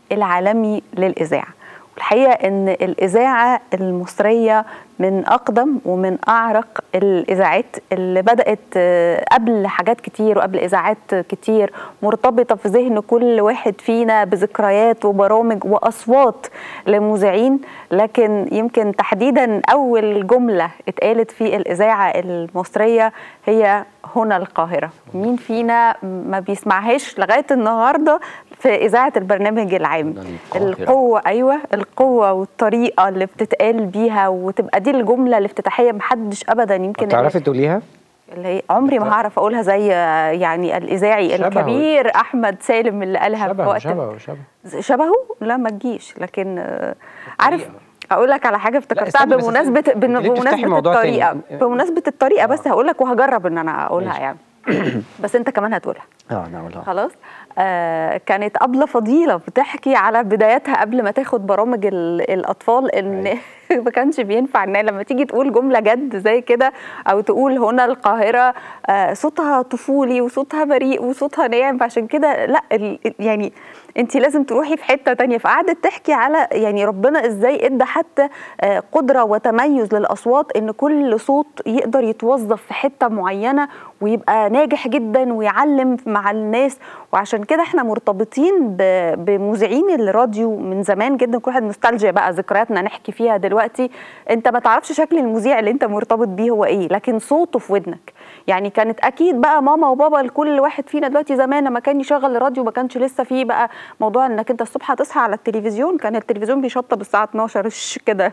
العالمي للإذاعة الحقيقة أن الإذاعة المصرية من أقدم ومن أعرق الإذاعات اللي بدأت قبل حاجات كتير وقبل إذاعات كتير مرتبطة في ذهن كل واحد فينا بذكريات وبرامج وأصوات لمذيعين لكن يمكن تحديدا أول جملة اتقالت في الإذاعة المصرية هي هنا القاهرة مين فينا ما بيسمعهاش لغاية النهاردة في إذاعة البرنامج العام القوة أيوة القوة والطريقة اللي بتتقال بيها وتبقى دي الجملة الافتتاحية محدش أبدا يمكن تعرفي تقوليها؟ اللي هي عمري ما هعرف اقولها زي يعني الاذاعي شبهه. الكبير احمد سالم اللي قالها في شبهه وقت شبهه شبهه شبهه لا ما تجيش لكن آه، عارف اقول لك على حاجه افتكرتها استنى بس بمناسبه استنى. بن- أنت ليه بتفتحي بمناسبه موضوع تاني؟ الطريقه بمناسبه الطريقه بس هقول لك وهجرب ان انا اقولها ماشي. يعني بس انت كمان هتقولها اه انا اقولها خلاص آه كانت أبلة فضيلة بتحكي على بداياتها قبل ما تاخد برامج ال- الأطفال إن ما كانش بينفع إن لما تيجي تقول جملة جد زي كده أو تقول هنا القاهرة آه صوتها طفولي وصوتها بريء وصوتها ناعم فعشان كده لا ال- يعني انت لازم تروحي في حته تانية فقعدت تحكي على يعني ربنا ازاي ادى حتى آه، قدره وتميز للاصوات ان كل صوت يقدر يتوظف في حته معينه ويبقى ناجح جدا ويعلم مع الناس وعشان كده احنا مرتبطين ب- بمذيعين الراديو من زمان جدا كل واحد نوستالجيا بقى ذكرياتنا نحكي فيها دلوقتي انت ما تعرفش شكل المذيع اللي انت مرتبط بيه هو ايه لكن صوته في ودنك يعني كانت اكيد بقى ماما وبابا لكل واحد فينا دلوقتي زمان لما كان يشغل الراديو ما كانش لسه فيه بقى موضوع انك انت الصبح هتصحى على التلفزيون كان التلفزيون بيشطب الساعه 12 ش كده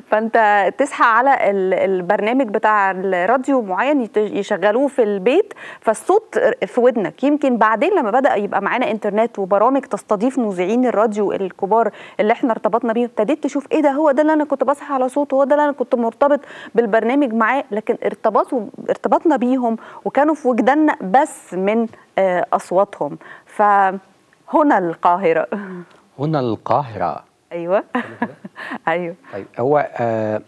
فانت تصحى على ال- البرنامج بتاع الراديو معين يت- يشغلوه في البيت فالصوت في ودنك يمكن بعدين لما بدا يبقى معانا انترنت وبرامج تستضيف مذيعين الراديو الكبار اللي احنا ارتبطنا بيهم ابتديت تشوف ايه ده هو ده اللي انا كنت بصحى على صوته هو ده اللي انا كنت مرتبط بالبرنامج معاه لكن ارتبطوا ارتبطنا بيهم وكانوا في وجداننا بس من آه، اصواتهم فهنا القاهره هنا القاهره ايوه ايوه طيب هو آه،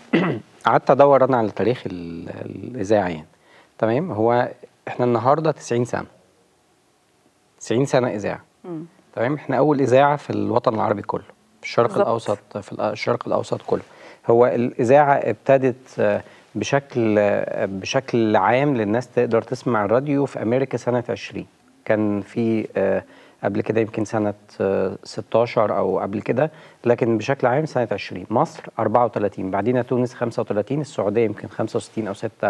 قعدت ادور انا على تاريخ ال- الاذاعه يعني تمام هو احنا النهارده 90 سنه 90 سنه اذاعه مم. تمام احنا اول اذاعه في الوطن العربي كله في الشرق بالظبط. الاوسط في الأ- الشرق الاوسط كله هو الاذاعه ابتدت آه، بشكل آه، بشكل عام للناس تقدر تسمع الراديو في امريكا سنه 20 كان في آه، قبل كده يمكن سنه آه، 16 او قبل كده لكن بشكل عام سنه 20 مصر 34 بعدين تونس 35 السعوديه يمكن 65 او 6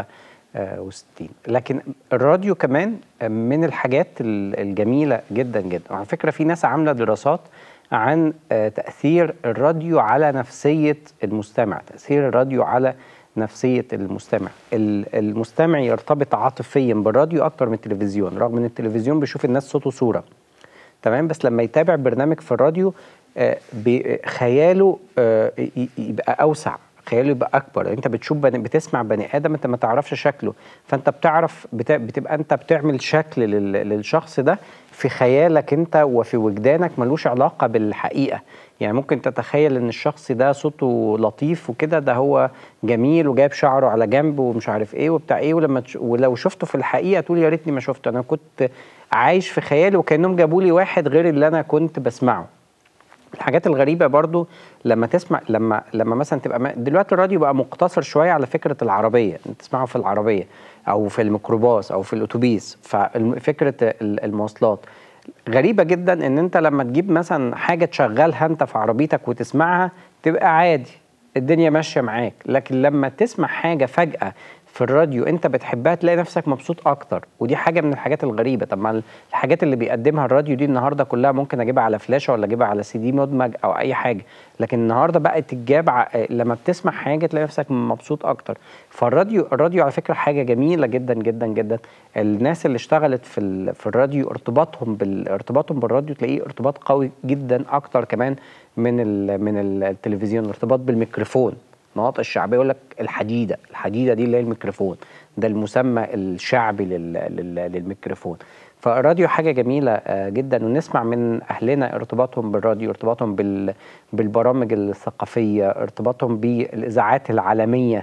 وستين لكن الراديو كمان من الحاجات ال- الجميلة جدا جدا وعلى فكرة في ناس عاملة دراسات عن آه، تأثير الراديو على نفسية المستمع تأثير الراديو على نفسية المستمع ال- المستمع يرتبط عاطفيا بالراديو أكتر من التلفزيون رغم أن التلفزيون بيشوف الناس صوت وصورة تمام بس لما يتابع برنامج في الراديو آه، بي- خياله آه، ي- يبقى اوسع خياله يبقى اكبر انت بتشوف بني بتسمع بني ادم انت ما تعرفش شكله فانت بتعرف بت- بتبقى انت بتعمل شكل لل- للشخص ده في خيالك انت وفي وجدانك ملوش علاقه بالحقيقه يعني ممكن تتخيل ان الشخص ده صوته لطيف وكده ده هو جميل وجايب شعره على جنب ومش عارف ايه وبتاع ايه ولما تش... ولو شفته في الحقيقه تقول يا ريتني ما شفته انا كنت عايش في خيالي وكانهم جابوا لي واحد غير اللي انا كنت بسمعه الحاجات الغريبه برضو لما تسمع لما لما مثلا تبقى ما- دلوقتي الراديو بقى مقتصر شويه على فكره العربيه انت تسمعه في العربيه او في الميكروباص او في الاتوبيس ففكره ال- المواصلات غريبه جدا ان انت لما تجيب مثلا حاجه تشغلها انت في عربيتك وتسمعها تبقى عادي الدنيا ماشيه معاك لكن لما تسمع حاجه فجاه في الراديو انت بتحبها تلاقي نفسك مبسوط اكتر ودي حاجه من الحاجات الغريبه طب ما الحاجات اللي بيقدمها الراديو دي النهارده كلها ممكن اجيبها على فلاشه ولا اجيبها على سي دي مدمج او اي حاجه لكن النهارده بقت تتجاب ع- لما بتسمع حاجه تلاقي نفسك مبسوط اكتر فالراديو الراديو على فكره حاجه جميله جدا جدا جدا الناس اللي اشتغلت في ال- في الراديو ارتباطهم بال ارتباطهم بالراديو تلاقيه ارتباط قوي جدا اكتر كمان من ال من التلفزيون ارتباط بالميكروفون المناطق الشعبيه يقول لك الحديده الحديده دي اللي هي الميكروفون ده المسمى الشعبي لل لل للميكروفون فالراديو حاجه جميله آه، جدا ونسمع من اهلنا ارتباطهم بالراديو ارتباطهم بال بالبرامج الثقافيه ارتباطهم بالاذاعات العالميه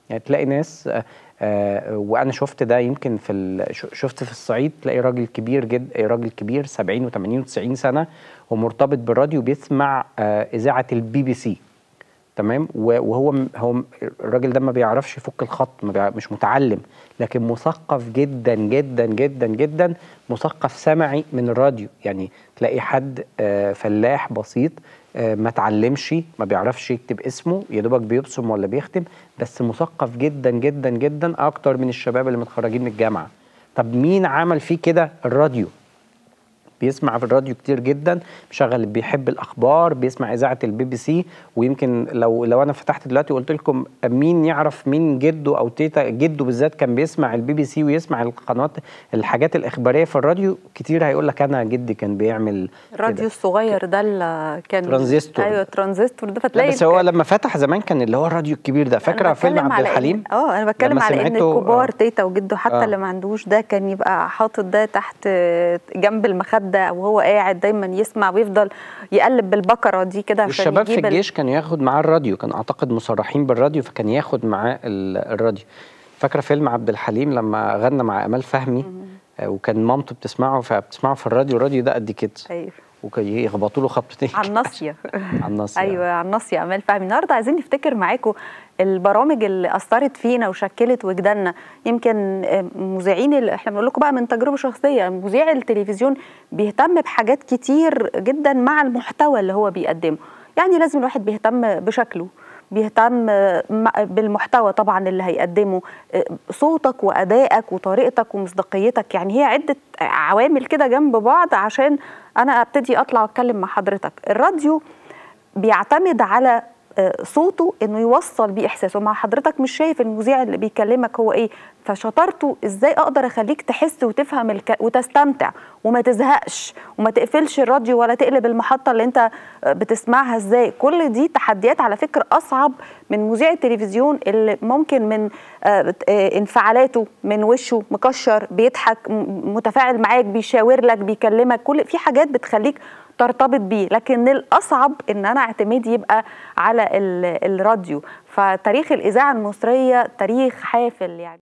يعني تلاقي ناس آه، آه، وانا شفت ده يمكن في ال- ش- شفت في الصعيد تلاقي راجل كبير جد راجل كبير 70 و80 و90 سنه ومرتبط بالراديو بيسمع آه، اذاعه البي بي سي تمام و- وهو م- هو م- الراجل ده ما بيعرفش يفك الخط ما بيع- مش متعلم لكن مثقف جدا جدا جدا جدا مثقف سمعي من الراديو يعني تلاقي حد آه، فلاح بسيط آه، ما اتعلمش ما بيعرفش يكتب اسمه يا دوبك بيبصم ولا بيختم بس مثقف جدا جدا جدا اكتر من الشباب اللي متخرجين من الجامعه طب مين عمل فيه كده الراديو بيسمع في الراديو كتير جدا مشغل بيحب الاخبار بيسمع اذاعه البي بي سي ويمكن لو لو انا فتحت دلوقتي وقلت لكم مين يعرف مين جده او تيتا جده بالذات كان بيسمع البي بي سي ويسمع القنوات الحاجات الاخباريه في الراديو كتير هيقول لك انا جدي كان بيعمل الراديو كده. الصغير ده اللي كان ترانزستور. ايوه ترانزستور ده لا فتلاقي بس هو لما فتح زمان كان اللي هو الراديو الكبير ده فاكره أنا فيلم بتكلم عبد على إن- الحليم اه انا بتكلم لما على ان سمعته- الكبار آه. تيتا وجده حتى آه. اللي ما عندوش ده كان يبقى حاطط ده تحت جنب المخده وهو قاعد دايما يسمع ويفضل يقلب بالبكره دي كده عشان والشباب في يجيب ال- الجيش كان ياخد معاه الراديو كان اعتقد مصرحين بالراديو فكان ياخد معاه ال- الراديو فاكره فيلم عبد الحليم لما غنى مع امال فهمي آه، وكان مامته بتسمعه فبتسمعه في الراديو الراديو ده قد كده ايوه وكان يخبطوا له خبطتين على الناصيه على النص ايوه على الناصيه امال فهمي النهارده عايزين نفتكر معاكم البرامج اللي اثرت فينا وشكلت وجداننا يمكن آه، مذيعين اللي احنا بنقول لكم بقى من تجربه شخصيه مذيع التلفزيون بيهتم بحاجات كتير جدا مع المحتوى اللي هو بيقدمه يعني لازم الواحد بيهتم بشكله بيهتم آه، مع- بالمحتوى طبعا اللي هيقدمه آه، صوتك وادائك وطريقتك ومصداقيتك يعني هي عده عوامل كده جنب بعض عشان انا ابتدي اطلع واتكلم مع حضرتك الراديو بيعتمد على آه، صوته انه يوصل بيه احساسه مع حضرتك مش شايف المذيع اللي بيكلمك هو ايه فشطارته ازاي اقدر اخليك تحس وتفهم الك... وتستمتع وما تزهقش وما تقفلش الراديو ولا تقلب المحطه اللي انت آه، بتسمعها ازاي كل دي تحديات على فكره اصعب من مذيع التلفزيون اللي ممكن من آه، آه، انفعالاته من وشه مكشر بيضحك م- متفاعل معاك بيشاور لك بيكلمك كل في حاجات بتخليك ترتبط بيه لكن الاصعب ان انا اعتمادي يبقى على ال- الراديو فتاريخ الاذاعه المصريه تاريخ حافل يعني